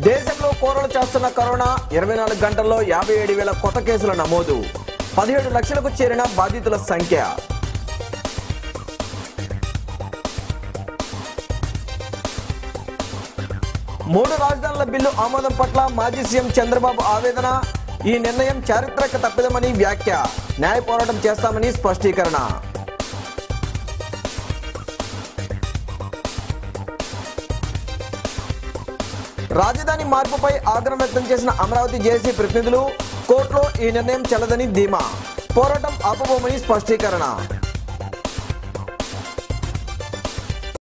దేశంలో కోరలు చేస్తున్న కరోనా ఇరవై నాలుగు గంటల్లో యాభై ఏడు వేల కొత్త కేసుల నమోదు పదిహేడు లక్షలకు చేరిన బాధితుల సంఖ్య మూడు రాజధానుల బిల్లు ఆమోదం పట్ల మాజీ సీఎం చంద్రబాబు ఆవేదన ఈ నిర్ణయం చారిత్రక తప్పిదమని వ్యాఖ్య న్యాయ పోరాటం చేస్తామని స్పష్టీకరణ రాజధాని మార్పుపై ఆగ్రహం వ్యక్తం చేసిన అమరావతి జేసీ ప్రతినిధులు కోర్టులో ఈ నిర్ణయం చెల్లదని ధీమా పోరాటం ఆపబోమని స్పష్టీకరణ